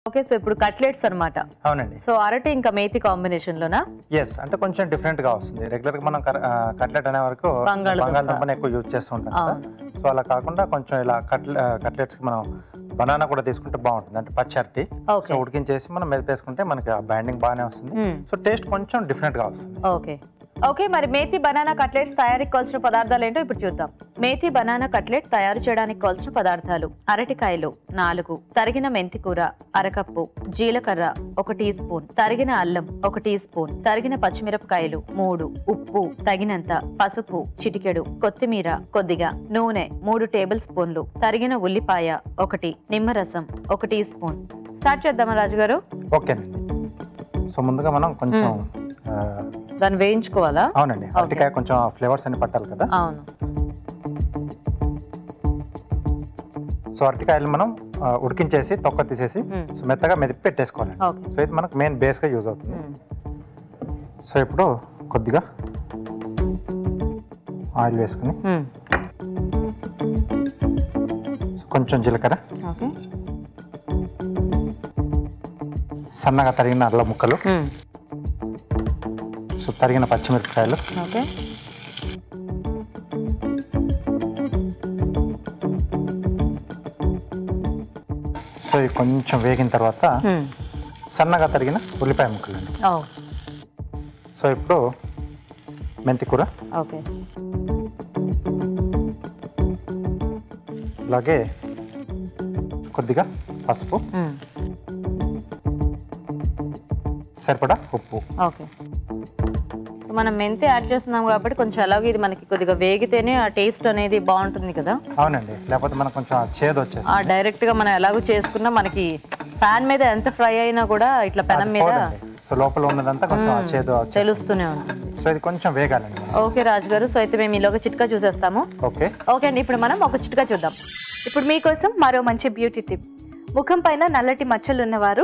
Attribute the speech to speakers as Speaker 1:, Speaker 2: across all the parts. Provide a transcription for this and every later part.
Speaker 1: Okay so ఇప్పుడు cutlets అన్నమాట
Speaker 2: అవునండి
Speaker 1: సో అరటి ఇంకా మేతి కాంబినేషన్ లోనా
Speaker 2: ఎస్ అంటే కొంచెం డిఫరెంట్ గా వస్తుంది రెగ్యులర్ గా మనం కట్లెట్ అనే వరకు
Speaker 1: బంగాళదుంప.
Speaker 2: బంగాళదుంపని ఎక్కువ యూజ్ చేస్తూ ఉంటాం కదా
Speaker 1: అవును
Speaker 2: సో అలా కాకుండా కొంచెం ఇలా కట్ల కట్లెట్స్ కి మనం బనానా కూడా తీసుకుంటే బాగుంటుంది అంటే పచ్చి అరటి సో
Speaker 1: ఓకే
Speaker 2: ఉడికించేసి మనం మెదిపేసుకుంటే మనకి బైండింగ్ బాగానే వస్తుంది సో టేస్ట్ కొంచెం డిఫరెంట్ గా వస్తుంది
Speaker 1: ఓకే ఓకే మరి మేతి బనానా కట్లెట్స్ తయారీకి కావాల్సిన పదార్థాలు ఏంటో ఇప్పుడు చూద్దాం మేతి బనానా కట్లెట్ తయారు చేయడానికి కావాల్సిన పదార్థాలు అరటికాయలు నాలుగు తరిగిన మెంతి కూర అరకప్పు జీలకర్ర ఒక టీ స్పూన్ తరిగిన అల్లం ఒక టీ స్పూన్ తరిగిన పచ్చిమిరపకాయలు మూడు ఉప్పు తగినంత పసుపు చిటికెడు కొత్తిమీర కొద్దిగా నూనె మూడు టేబుల్ స్పూన్లు తరిగిన ఉల్లిపాయ ఒకటి నిమ్మరసం ఒక టీ స్పూన్ స్టార్ట్ చేద్దామా రాజు గారు
Speaker 2: ఓకేనండి సో ముందుగా మనం కొంచెం ఆ,
Speaker 1: దాన్ని వేయించుకోవాలా
Speaker 2: అవునండి అరటికాయ కొంచెం ఫ్లేవర్స్ అన్ని పట్టాలి కదా
Speaker 1: అవును
Speaker 2: సో అరటికాయలు మనం ఆ, ఉడికించేసి తొక్క తీసేసి
Speaker 1: మ్మ్.
Speaker 2: సో మెత్తగా మెదిపి పెట్టేసుకోవాలండి
Speaker 1: ఓకే
Speaker 2: సో ఇది మనకు మెయిన్ బేస్గా యూజ్ అవుతుంది
Speaker 1: మ్మ్.
Speaker 2: సో ఇప్పుడు కొద్దిగా ఆయిల్ వేసుకుని
Speaker 1: మ్మ్.
Speaker 2: సో కొంచెం జీలకర్ర
Speaker 1: ఓకే
Speaker 2: సన్నగా తరిగిన అల్లం ముక్కలు
Speaker 1: మ్మ్.
Speaker 2: సో తరిగిన పచ్చిమిరపకాయలు
Speaker 1: ఓకే
Speaker 2: సో ఇవి కొంచెం వేగిన తర్వాత
Speaker 1: మ్మ్.
Speaker 2: సన్నగా తరిగిన ఉల్లిపాయ ముక్కలండి
Speaker 1: ఓ
Speaker 2: సో ఇప్పుడు మెంతి కూర
Speaker 1: ఓకే
Speaker 2: అలాగే కొద్దిగా పసుపు
Speaker 1: మ్మ్.
Speaker 2: సరిపడా ఉప్పు
Speaker 1: ఓకే సో మనం మెంతి యాడ్ చేస్తున్నాం కాబట్టి కొంచెం అలాగే ఇది మనకి కొద్దిగా వేగితేనే ఆ టేస్ట్ అనేది బాగుంటుంది కదా
Speaker 2: అవునండి లేకపోతే మనకు కొంచెం ఆ చేదు వచ్చేసి
Speaker 1: ఆ డైరెక్ట్ గా మనం ఎలాగో చేసుకున్నా మనకి పాన్ మీద ఎంత ఫ్రై అయినా కూడా ఇట్లా పెనం మీద
Speaker 2: సో లోపల ఉన్నదంతా కొంచెం ఆ చేదు వచ్చేసి
Speaker 1: తెలుస్తూనే ఉంటుంది
Speaker 2: సో ఇది కొంచెం వేగాలండి మనం.
Speaker 1: ఓకే రాజు గారు సో అయితే మేము ఈలోగా చిట్కా చూసేస్తాము
Speaker 2: ఓకే
Speaker 1: ఓకే అండి ఇప్పుడు మనం ఒక చిట్కా చూద్దాం
Speaker 3: ఇప్పుడు మీకోసం మరో మంచి బ్యూటీ టిప్ ముఖం పైన నల్లటి మచ్చలు ఉన్నవారు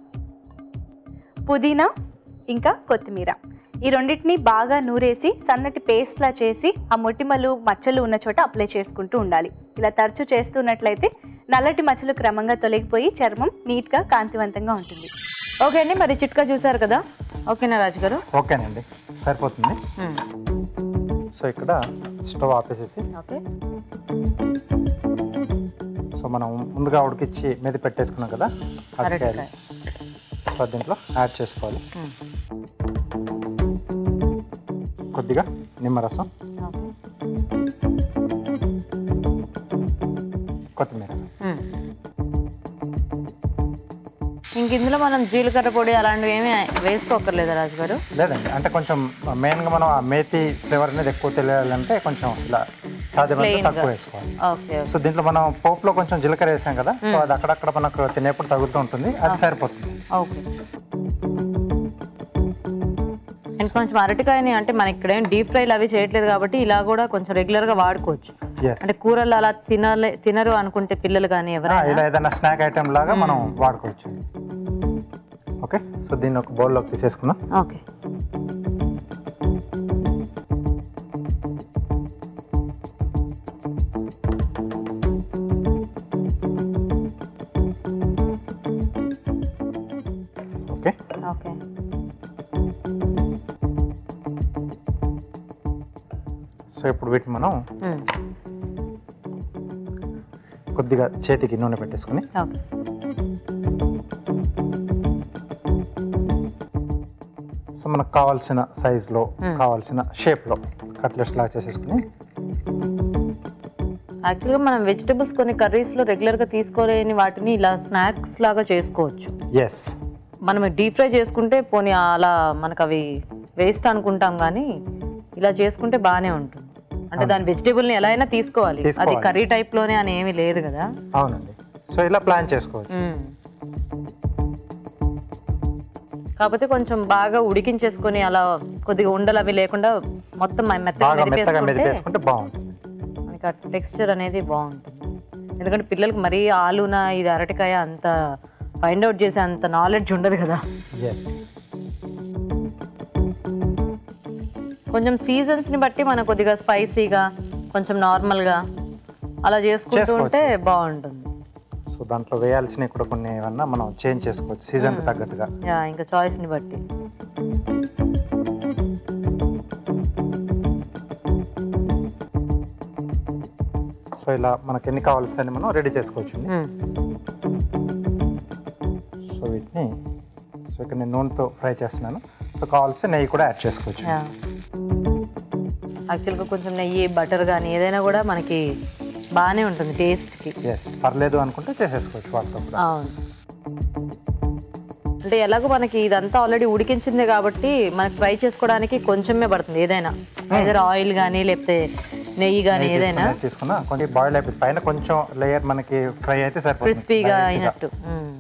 Speaker 3: పుదీనా ఇంకా కొత్తిమీర ఈ రెండింటిని బాగా నూరేసి సన్నటి పేస్ట్లా చేసి ఆ మొటిమలు మచ్చలు ఉన్న చోట అప్లై చేసుకుంటూ ఉండాలి ఇలా తరచూ చేస్తున్నట్లయితే నల్లటి మచ్చలు క్రమంగా తొలగిపోయి చర్మం నీట్గా కాంతివంతంగా ఉంటుంది
Speaker 1: ఓకే అండి మరి చిట్కా చూసారు కదా ఓకేనా రాజు గారు
Speaker 2: ఓకేనండి సరిపోతుంది సో ఇక్కడ స్టవ్ ఆపేసేసి
Speaker 1: ఓకే
Speaker 2: సో మనం ముందుగా ఉడికిచ్చి మీద పెట్టేసుకున్నాం కదా అరటికాయలు
Speaker 1: అరటికాయ
Speaker 2: సో దీంట్లో యాడ్ చేసుకోవాలి కొద్దిగా నిమ్మరసం
Speaker 1: ఓకే
Speaker 2: కొత్తిమీర
Speaker 1: ఇంక ఇందులో మనం జీలకర్ర పొడి అలాంటివి ఏమీ వేసుకోకర్లేదా రాజు గారు
Speaker 2: లేదండి అంటే కొంచెం మెయిన్గా మనం ఆ మేతి ఫ్లేవర్ అనేది ఎక్కువ తెలియాలంటే కొంచెం ఇలా సాధ్యమైనంత
Speaker 1: Plain గా.
Speaker 2: తక్కువ వేసుకోవాలి
Speaker 1: ఓకే
Speaker 2: సో దీంట్లో మనం పోపులో కొంచెం జీలకర్ర వేసాం కదా సో అది అక్కడక్కడ మనకు తినేప్పుడు తగులుతూ ఉంటుంది అది సరిపోతుంది
Speaker 1: ఓకే అండ్ కొంచెం అరటికాయని అంటే మనకి ఇక్కడ ఏం డీప్ ఫ్రైలు అవి చేయట్లేదు కాబట్టి ఇలా కూడా కొంచెం రెగ్యులర్ గా వాడుకోవచ్చు
Speaker 2: ఎస్
Speaker 1: అంటే కూరలు అలా తినలే తినరు అనుకుంటే పిల్లలు కానీ ఎవరైనా
Speaker 2: ఇలా ఏదైనా స్నాక్ ఐటెం లాగా మనం వాడుకోవచ్చు ఓకే సో దీన్ని ఒక బౌల్లోకి తీసేసుకుందాం
Speaker 1: ఓకే
Speaker 2: ఓకే
Speaker 1: ఓకే
Speaker 2: సో ఇప్పుడు వీటిని మనం
Speaker 1: మ్మ్.
Speaker 2: కొద్దిగా చేతికి నూనె పెట్టేసుకుని
Speaker 1: ఓకే
Speaker 2: సో మనకు కావాల్సిన సైజులో కావాల్సిన షేప్లో కట్లెట్స్ లాగా చేసేసుకుని
Speaker 1: యాక్చువల్గా మనం వెజిటబుల్స్ కొన్ని కర్రీస్లో రెగ్యులర్గా తీసుకోలేని వాటిని ఇలా స్నాక్స్ లాగా చేసుకోవచ్చు
Speaker 2: ఎస్
Speaker 1: మనం డీప్ ఫ్రై చేసుకుంటే పోనీ అలా మనకు అవి వేస్ట్ అనుకుంటాం కానీ ఇలా చేసుకుంటే బాగానే ఉంటుంది అంటే దాని వెజిటేబుల్ని ఎలా అయినా తీసుకోవాలి అది
Speaker 2: తీసుకోవాలి.
Speaker 1: కర్రీ టైప్లోనే అని ఏమీ లేదు కదా
Speaker 2: అవునండి సో ఇలా ప్లాన్ చేసుకోవచ్చు
Speaker 1: మ్మ్. కాకపోతే కొంచెం బాగా ఉడికించేసుకొని అలా కొద్దిగా ఉండలు అవి లేకుండా మొత్తం మెత్తగా
Speaker 2: బాగా మెత్తగా
Speaker 1: మెదిపేసుకుంటే
Speaker 2: మెదిపేసుకుంటే బాగుంటుంది
Speaker 1: మనకి ఆ టెక్స్చర్ అనేది బాగుంటుంది ఎందుకంటే పిల్లలకి మరీ ఆలున ఇది అరటికాయ అంత ఫైండ్ అవుట్ చేసే అంత నాలెడ్జ్ ఉండదు కదా
Speaker 2: ఎస్
Speaker 1: కొంచెం సీజన్స్ ని బట్టి మనం కొద్దిగా స్పైసీగా కొంచెం నార్మల్ గా అలా చేసుకుంటూ
Speaker 2: చేసుకోవచ్చు.
Speaker 1: ఉంటే బాగుంటుంది
Speaker 2: సో దాంట్లో వేయాల్సినవి కూడా కొన్ని ఏమన్నా మనం చేంజ్ చేసుకోవచ్చు సీజన్కి తగ్గట్టుగా
Speaker 1: యా ఇంకా చాయిస్ ని బట్టి
Speaker 2: సో ఇలా మనకి ఎన్ని కావాల్సిన మనం రెడీ చేసుకోవచ్చు
Speaker 1: మ్మ్.
Speaker 2: సో వీటిని సో ఇక్కడ నేను నూనెతో ఫ్రై చేస్తున్నాను సో కావాల్సిన నెయ్యి కూడా యాడ్ చేసుకోవచ్చు
Speaker 1: యా యాక్చువల్గా కొంచెం నెయ్యి బటర్ కానీ ఏదైనా కూడా మనకి బాగానే ఉంటుంది టేస్ట్కి
Speaker 2: ఎస్ పర్లేదు అనుకుంటే చేసేసుకోవచ్చు వాటితో కూడా
Speaker 1: అవును అంటే ఎలాగో మనకి ఇదంతా ఆల్రెడీ ఉడికించిందే కాబట్టి మనకి ఫ్రై చేసుకోవడానికి కొంచెమే పడుతుంది ఏదైనా ఏదైనా ఆయిల్ కానీ లేకపోతే నెయ్యి కానీ
Speaker 2: నెయ్యి
Speaker 1: ఏదైనా
Speaker 2: తీసుకుని తీసుకున్నా కొంచెం బాయిల్ అయిపోయింది పైన కొంచెం లేయర్ మనకి ఫ్రై అయితే సరిపోతుంది
Speaker 1: క్రిస్పీగా
Speaker 2: Lightగా.
Speaker 1: అయినట్టు మ్మ్.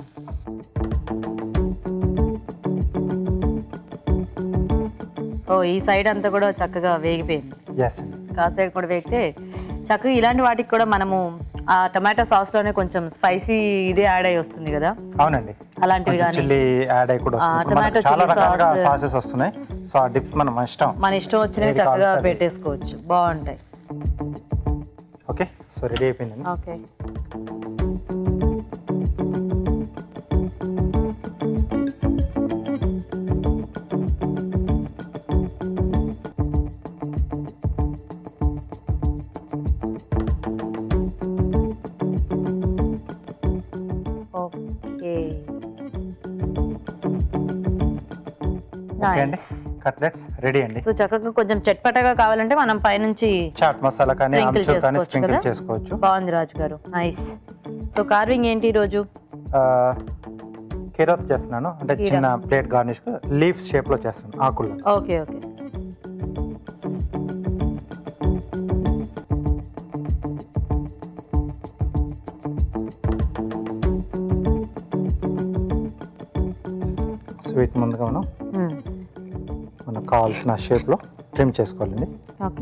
Speaker 1: ఓ ఈ సైడ్ అంతా కూడా చక్కగా వేగిపోయింది
Speaker 2: ఎస్ అండి
Speaker 1: కా సైడ్ కూడా వేగితే చక్కగా ఇలాంటి వాటికి కూడా మనము ఆ టమాటో సాస్ లోనే కొంచెం స్పైసీ ఇదే యాడ్ అయ్యి వస్తుంది కదా
Speaker 2: అవునండి
Speaker 1: అలాంటివి కానీ
Speaker 2: చిల్లీ యాడ్ అయి కూడా
Speaker 1: ఆ,
Speaker 2: వస్తుంది ఇప్పుడు మనకు
Speaker 1: tomato
Speaker 2: చాలా
Speaker 1: chilli
Speaker 2: రకాలుగా
Speaker 1: sauce.
Speaker 2: సాసెస్ వస్తున్నాయి సో ఆ డిప్స్ మనం మన ఇష్టం
Speaker 1: మన ఇష్టం వచ్చినవి
Speaker 2: ఏది
Speaker 1: చక్కగా
Speaker 2: కావాలితే అది.
Speaker 1: పెట్టేసుకోవచ్చు బాగుంటాయి
Speaker 2: ఓకే సో రెడీ అయిపోయిందండి
Speaker 1: ఓకే ఓకే
Speaker 2: ఓకే అండి కట్లెట్స్ రెడీ అండి
Speaker 1: సో చక్కగా కొంచెం చట్పటగా కావాలంటే మనం పైనుంచి
Speaker 2: చాట్ మసాలా కానీ
Speaker 1: Sprinkle
Speaker 2: ఆమ్చూర్ కానీ
Speaker 1: చేసుకోవచ్చు
Speaker 2: స్ప్రింకిల్
Speaker 1: కదా?
Speaker 2: చేసుకోవచ్చు
Speaker 1: బాగుంది రాజు గారు నైస్ సో కార్వింగ్ ఏంటి ఈరోజు
Speaker 2: కీరాత్ చేస్తున్నాను అంటే
Speaker 1: కీరా.
Speaker 2: చిన్న ప్లేట్ గార్నిష్ లీవ్స్ షేప్ లో చేస్తాను ఆకుల్లో
Speaker 1: ఓకే ఓకే
Speaker 2: స్వీట్ ముందుగా మనం
Speaker 1: మ్మ్.
Speaker 2: మనకు కావాల్సిన షేప్ లో ట్రిమ్ చేసుకోవాలండి
Speaker 1: ఓకే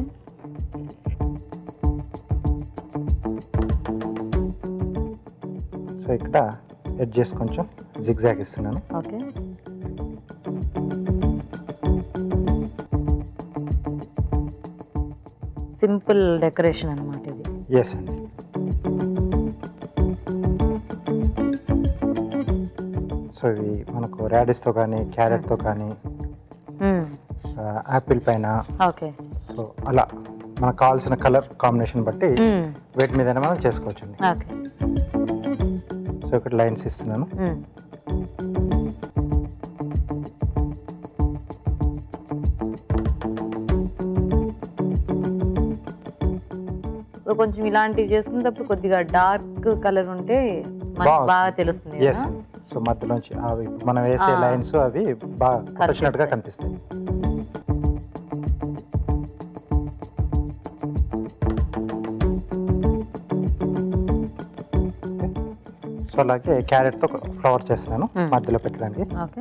Speaker 2: సో ఇక్కడ ఎడ్జెస్ కొంచెం జిగ్జాగ్ ఇస్తున్నాను
Speaker 1: ఓకే సింపుల్ డెకరేషన్ అన్నమాట ఇది
Speaker 2: ఎస్ అండి సో ఇవి మనకు ర్యాడిస్తో కానీ క్యారెట్తో కానీ
Speaker 1: మ్మ్.
Speaker 2: యాపిల్ పైన
Speaker 1: ఓకే
Speaker 2: సో అలా మనకు కావాల్సిన కలర్ కాంబినేషన్ బట్టి
Speaker 1: మ్మ్.
Speaker 2: వేటి మీదైనా మనం చేసుకోవచ్చు అండి
Speaker 1: ఓకే
Speaker 2: సో ఇక్కడ లైన్స్ ఇస్తున్నాను
Speaker 1: మ్మ్. సో కొంచెం ఇలాంటివి చేసుకునేటప్పుడు కొద్దిగా డార్క్ కలర్ ఉంటే మనకి
Speaker 2: బాగా
Speaker 1: బాగా తెలుస్తుంది
Speaker 2: ఎస్
Speaker 1: కదా?
Speaker 2: సో మధ్యలోంచి అవి మనం వేసే
Speaker 1: ఆ.
Speaker 2: లైన్స్ అవి బాగా వచ్చినట్టుగా కనిపిస్తాయి సో అలాగే క్యారెట్తో ఫ్లవర్ చేస్తున్నాను
Speaker 1: Hmm.
Speaker 2: మధ్యలో పెట్టడానికి
Speaker 1: ఓకే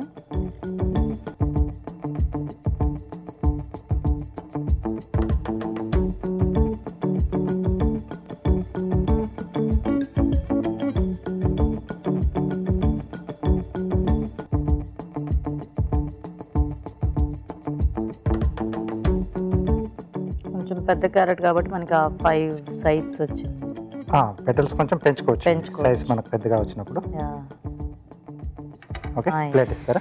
Speaker 1: కొంచెం పెద్ద క్యారెట్ కాబట్టి మనకి ఆ ఫైవ్ సైడ్స్ వచ్చింది
Speaker 2: పెటల్స్ కొంచెం పెంచుకోవచ్చు
Speaker 1: పెంచుకోవచ్చు.
Speaker 2: సైజ్ మనకు పెద్దగా వచ్చినప్పుడు
Speaker 1: యా
Speaker 2: ఓకే
Speaker 1: Nice.
Speaker 2: ప్లేట్ ఇస్తారా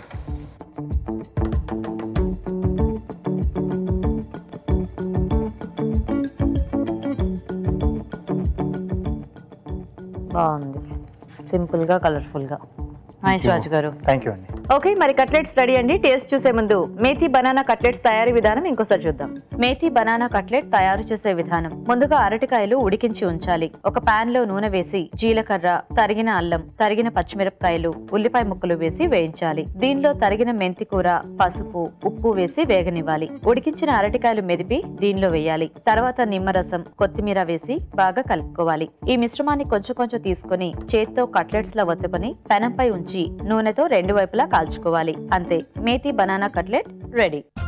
Speaker 1: బాగుంది సింపుల్గా కలర్ఫుల్గా నైస్ రాజు గారు
Speaker 2: థ్యాంక్ యూ అండి
Speaker 1: ఓకే మరి కట్లెట్స్ రెడీ అండి టేస్ట్ చూసే ముందు మేథీ బనానా కట్లెట్స్ తయారీ విధానం ఇంకోసారి చూద్దాం మేథీ బనానా కట్లెట్ తయారు చేసే విధానం ముందుగా అరటికాయలు ఉడికించి ఉంచాలి ఒక పాన్ లో నూనె వేసి జీలకర్ర తరిగిన అల్లం తరిగిన పచ్చిమిరపకాయలు ఉల్లిపాయ ముక్కలు వేసి వేయించాలి దీనిలో తరిగిన మెంతి కూర పసుపు ఉప్పు వేసి వేగనివ్వాలి ఉడికించిన అరటికాయలు మెదిపి దీనిలో వేయాలి తర్వాత నిమ్మరసం కొత్తిమీర వేసి బాగా కలుపుకోవాలి ఈ మిశ్రమాన్ని కొంచెం కొంచెం తీసుకొని చేత్తో కట్లెట్స్ లా వత్తుకొని పెనంపై ఉంచి నూనెతో రెండు వైపులా కాల్చుకోవాలి అంతే మేతి బనానా కట్లెట్ రెడీ